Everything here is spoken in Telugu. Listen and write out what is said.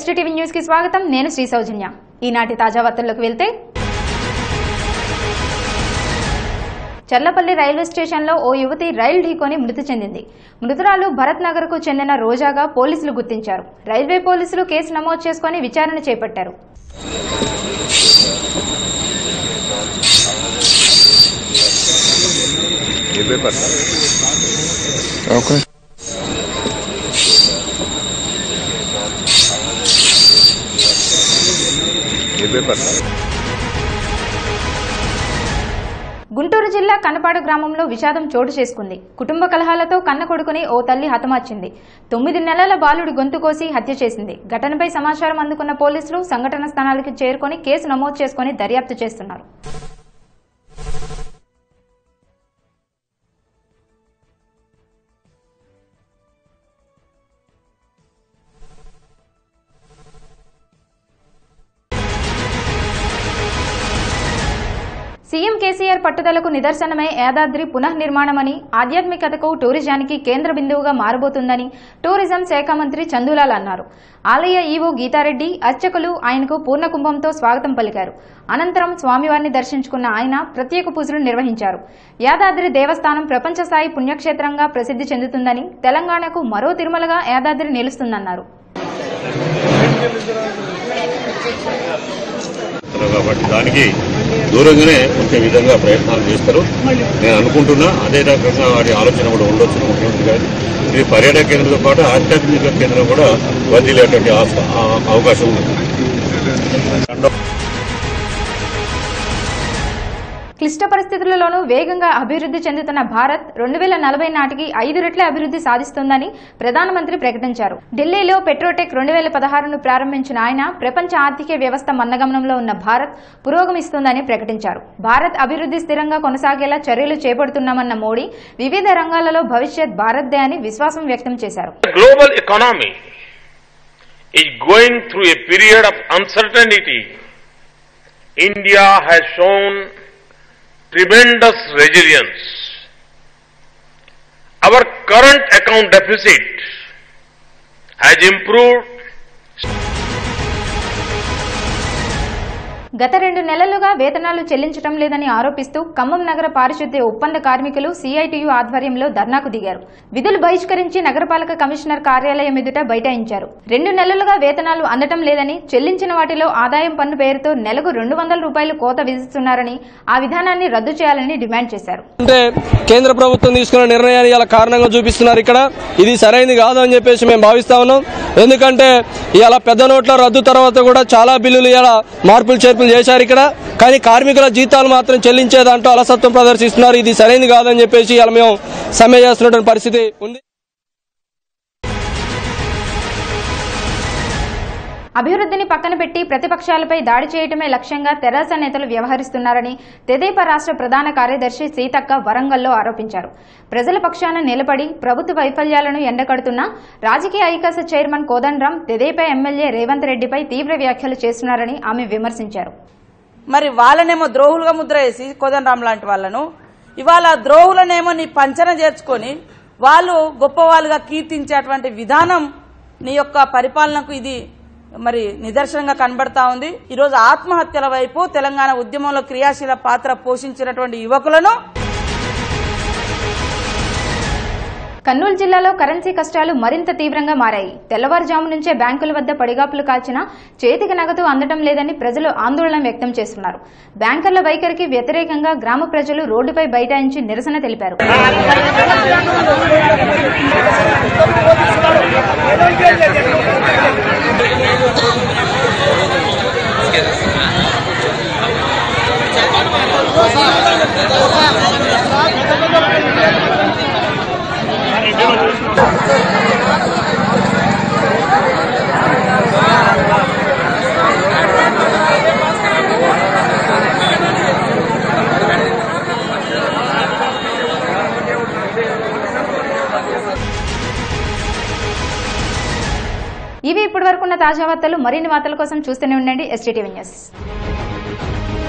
ఎస్టీటీవీ న్యూస్ కి స్వాగతం నేను శ్రీ సౌజన్య ఈనాటి తాజా వార్తల్లోకి వెళ్తే చర్లపల్లి రైల్వే స్టేషన్లో ఓ యువతి రైలు ఢీకొని మృతి చెందింది మృతురాలు భరత్ నగర్ కు చెందిన రోజాగా పోలీసులు గుర్తించారు రైల్వే పోలీసులు కేసు నమోదు చేసుకుని విచారణ చేపట్టారు A paper okay A paper Guntur జిల్లా కన్నపాడు గ్రామంలో విషాదం చోటు చేసుకుంది కుటుంబ కలహాలతో కన్న కొడుకుని ఓ తల్లి హతమార్చింది తొమ్మిది నెలల బాలుడి గొంతు కోసి హత్య చేసింది ఘటనపై సమాచారం అందుకున్న పోలీసులు సంఘటన స్థానాలకు చేరుకొని కేసు నమోదు చేసుకుని దర్యాప్తు చేస్తున్నారు సీఎం కేసీఆర్ పట్టుదలకు నిదర్శనమే యాదాద్రి పునఃనిర్మాణమని ఆధ్యాత్మికతకు టూరిజానికి కేంద్ర బిందువుగా మారబోతుందని టూరిజం శాఖ మంత్రి చందులాల్ అన్నారు ఆలయ ఈవో గీతారెడ్డి అర్చకులు ఆయనకు పూర్ణకుంభంతో స్వాగతం పలికారు అనంతరం స్వామివారిని దర్శించుకున్న ఆయన ప్రత్యేక పూజలు నిర్వహించారు యాదాద్రి దేవస్థానం ప్రపంచ స్థాయి పుణ్యక్షేత్రంగా ప్రసిద్ధి చెందుతుందని తెలంగాణకు మరో తిరుమలగా యాదాద్రి నిలుస్తుందన్నారు కాబట్టి దానికి దూరంగానే ఉంచే విధంగా ప్రయత్నాలు చేస్తారు నేను అనుకుంటున్నా అదే రకంగా వాటి ఆలోచన కూడా ఉండొచ్చు ముఖ్యమంత్రి గారు ఇది పర్యాటక కేంద్రంతో పాటు ఆధ్యాత్మిక కేంద్రం కూడా వదిలేటువంటి ఆస్త- ఆ- అవకాశం ఉంది క్లిష్ట పరిస్థితులలోనూ వేగంగా అభివృద్ధి చెందుతున్న భారత్ రెండు వేల నలభై నాటికి ఐదు రెట్ల అభివృద్ధి సాధిస్తుందని ప్రధానమంత్రి ప్రకటించారు ఢిల్లీలో పెట్రోటెక్ రెండు వేల పదహారును ప్రారంభించిన ఆయన ప్రపంచ ఆర్థిక వ్యవస్థ మందగమనంలో ఉన్న భారత్ పురోగమిస్తుందని ప్రకటించారు భారత్ అభివృద్ధి స్థిరంగా కొనసాగేలా చర్యలు చేపడుతున్నామన్న మోడీ వివిధ రంగాలలో భవిష్యత్ భారత్దే అని విశ్వాసం వ్యక్తం చేశారు The global economy is going through a period of uncertainty. India has shown tremendous resilience. Our current account deficit has improved గత రెండు నెలలుగా వేతనాలు చెల్లించడం లేదని ఆరోపిస్తూ ఖమ్మం నగర పారిశుద్ధ్య ఒప్పంద కార్మికులు సిఐటియు ఆధ్వర్యంలో ధర్నాకు దిగారు విధులు బహిష్కరించి నగరపాలక కమిషనర్ కార్యాలయం ఎదుట బైఠాయించారు రెండు నెలలుగా వేతనాలు అందటం లేదని చెల్లించిన వాటిలో ఆదాయం పన్ను పేరుతో నెలకు రెండు వందల రూపాయలు కోత విధిస్తున్నారని ఆ విధానాన్ని రద్దు చేయాలని డిమాండ్ చేశారు అంటే కేంద్ర ప్రభుత్వం తీసుకున్న నిర్ణయాన్ని ఇలా కారణంగా చూపిస్తున్నారు ఇక్కడ ఇది సరైనది కాదు అని చెప్పేసి మేము భావిస్తా ఉన్నాం ఎందుకంటే ఇలా పెద్ద నోట్ల రద్దు తర్వాత కూడా చాలా బిల్లులు ఇలా మార్పులు చేర్పులు చేశారు ఇక్కడ కానీ కార్మికుల జీతాలు మాత్రం చెల్లించే దాంట్లో అలసత్వం ప్రదర్శిస్తున్నారు ఇది సరైనది కాదని చెప్పేసి ఇలా మేము సమ్మె చేస్తున్నటువంటి పరిస్థితి ఉంది అభివృద్ధిని పక్కన పెట్టి ప్రతిపక్షాలపై దాడి చేయటమే లక్ష్యంగా తెరాస నేతలు వ్యవహరిస్తున్నారని తెదేపా రాష్ట్ర ప్రధాన కార్యదర్శి సీతక్క వరంగల్లో ఆరోపించారు ప్రజల పక్షాన నిలబడి ప్రభుత్వ వైఫల్యాలను ఎండకడుతున్న రాజకీయ ఐకాస చైర్మన్ కోదండరాం తెదేపా ఎమ్మెల్యే రేవంత్ రెడ్డిపై తీవ్ర వ్యాఖ్యలు చేస్తున్నారని ఆమె విమర్శించారు మరి వాళ్ళనేమో ద్రోహులుగా ముద్ర వేసి కోదండరాం లాంటి వాళ్ళను ఇవాళ ద్రోహులనేమో నీ పంచన చేర్చుకొని వాళ్ళు గొప్పవాళ్ళుగా కీర్తించేటువంటి విధానం నీ యొక్క పరిపాలనకు ఇది మరి నిదర్శనంగా కనబడతా ఉంది ఈరోజు ఆత్మహత్యల వైపు తెలంగాణ ఉద్యమంలో క్రియాశీల పాత్ర పోషించినటువంటి యువకులను కర్నూలు జిల్లాలో కరెన్సీ కష్టాలు మరింత తీవ్రంగా మారాయి తెల్లవారుజాము నుంచే బ్యాంకుల వద్ద పడిగాపులు కాల్చినా చేతికి నగదు అందడం లేదని ప్రజలు ఆందోళన వ్యక్తం చేస్తున్నారు బ్యాంకర్ల వైఖరికి వ్యతిరేకంగా గ్రామ ప్రజలు రోడ్డుపై బైఠాయించి నిరసన తెలిపారు ఇవి ఇప్పటి వరకున్న తాజా వార్తలు మరిన్ని వార్తల కోసం చూస్తూనే ఉండండి ఎస్టీటీవీ న్యూస్